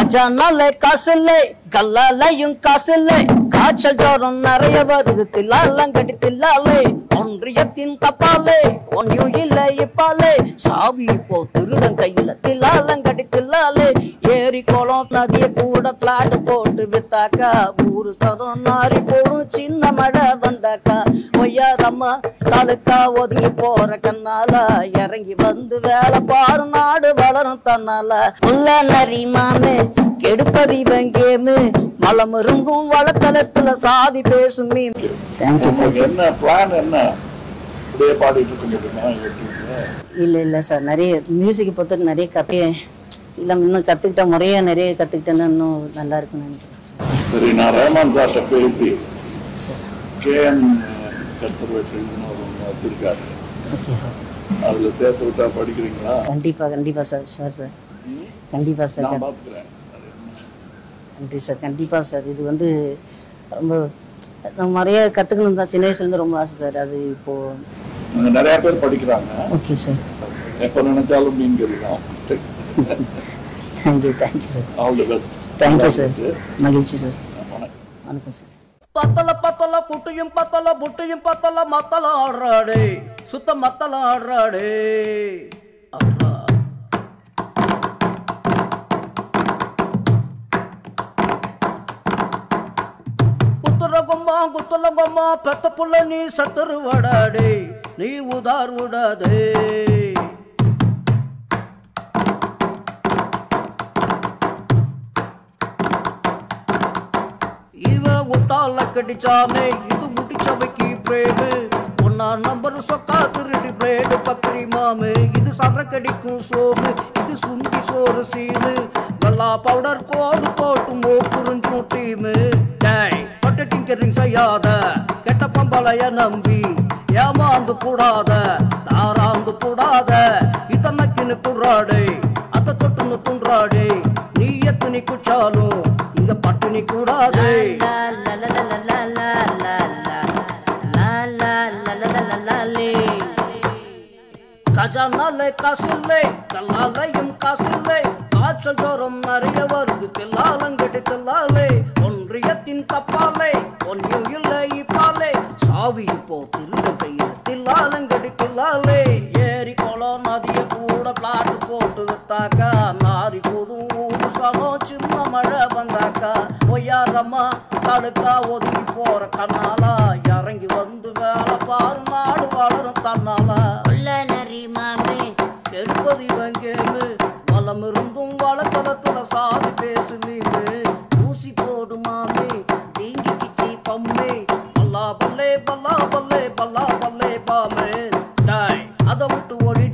கஜானால காசு இல்லை கல்லாலையும் காசு இல்லை காய்ச்சல் ஜோரம் நிறைய வருது தில்லாலம் கட்டி தில்லாலே ஒன்றியத்தின் தப்பாலே ஒன்னும் இல்லை இப்பாலே சாவி இப்போ திருடன் கையில தில்லாலம் கட்டி தில்லாலே ஏரி குளம் நதிய கூட பிளாட் போட்டு வித்தாக்கா ஊரு சரம் நாரி போடும் சின்ன மழை வந்தாக்கா ஒய்யாரம்மா தடுக்கா ஒதுங்கி போற கண்ணால இறங்கி வந்து வேலை பாரு நாடு வளரும் தன்னால உள்ள நரிமானு கெடுப்பது இவன் கேமு மலம் இருந்தும் வளத்தளத்துல சாதி பேசும் மீன் தேங்க்யூ உங்களுக்கு என்ன பிளான் என்ன இப்படியே பாடிட்டு இருக்க முடியுமா யூடியூப்ல இல்ல இல்ல சார் நிறைய மியூசிக் பொறுத்தவரைக்கும் நிறைய கத்து இல்ல இன்னும் கத்துக்கிட்ட முறையா நிறைய கத்துக்கிட்டேன்னா இன்னும் நல்லா இருக்கும்னு நினைக்கிறேன் சார் சரி நான் ரஹ்மான் சார்ட்ட பேசி சார் கேஎன் கற்பூரவேற்றின்னு ஒரு ஒண்ணு வச்சிருக்காரு ஓகே சார் அதுல சேர்த்து விட்டா படிக்கிறீங்களா கண்டிப்பா கண்டிப்பா சார் சார் சார் கண்டிப்பா சார் நான் பாத்துக்கிறேன் அது என்ன? நன்றி சார் கண்டிப்பா சார் இது வந்து ரொம்ப நம்ம நிறைய கத்துக்கணும் தான் சின்ன வயசுல இருந்து ரொம்ப ஆசை சார் அது இப்போ அங்க நிறைய பேர் படிக்கிறாங்க ஓகே சார் எப்ப நினைச்சாலும் மீன் கறிதான் thank you thank you sir all the best thank you sir மகிழ்ச்சி சார் வணக்கம் வணக்கம் சார் பத்தல பத்தல குட்டியும் பத்தல புட்டியும் பத்தல மத்தல ஆடுறாடே சுத்த மத்தல ஆடுறாடே ஆடுறா. குத்துற கொம்மா குத்துல கொம்மா பெத்த புள்ள நீ சத்துரு வடாடே நீ உதார் விடாதே இவ ஒட்டால கடிச்சானே இது முடிச்சவைக்கு பிரேடு ஒன்னா நம்பர் சொக்கா திருடி பிரேடு பத்திரி மாமு இது சரக்கடிக்கும் சோறு இது சுண்டி சோறு சீனு நல்லா பவுடர் கோடு போட்டு மோக்குறிஞ்சும் டீமு டேய் பட்டு டிங்கரிங் செய்யாத கெட்ட பம்பளைய நம்பி ஏமாந்து கூடாத தாராந்து கூடாத இத்தனைக்குன்னு குர்றாடே அத்த தொட்டுன்னு துன்றாடே நீ எத்தனை குச்சாலும் இங்க பட்டினி கூடாதே கஜானாலே காசில்லை கல்லாலையும் காசில்லை காய்ச்சல் ஜோரம் நிறைய வருது தில்லாலங்கடி தில்லாலே ஒன்றியத்தின் தப்பாலே ஒன்றும் இல்லை இப்பாலே சாவி இப்போ திருட கையில தில்லாலங்கடி தில்லாலே ஏரி குளம் நதிய கூட பிளாட் போட்டு வித்தாக்கா நாரி கூடும் ஊரு சனம் சின்ன மழை வந்தாக்கா ஒய்யாரம்மா தடுக்கா ஒதுங்கி போற கண்ணாலா இறங்கி வந்து வேலை பாரு நாடு வளரும் தன்னாலா உள்ள நரி மாமே எடுப்பது இவன் கேமு வளம் இருந்தும் வளத்தளத்துல சாதி பேசு நீங்க ஊசி போடு மாமே தீங்கி கிச்சி பம்மே பல்லா பல்லே பல்லா பல்லே பல்லா பல்லே பாமே டாய் அதை விட்டு ஓடி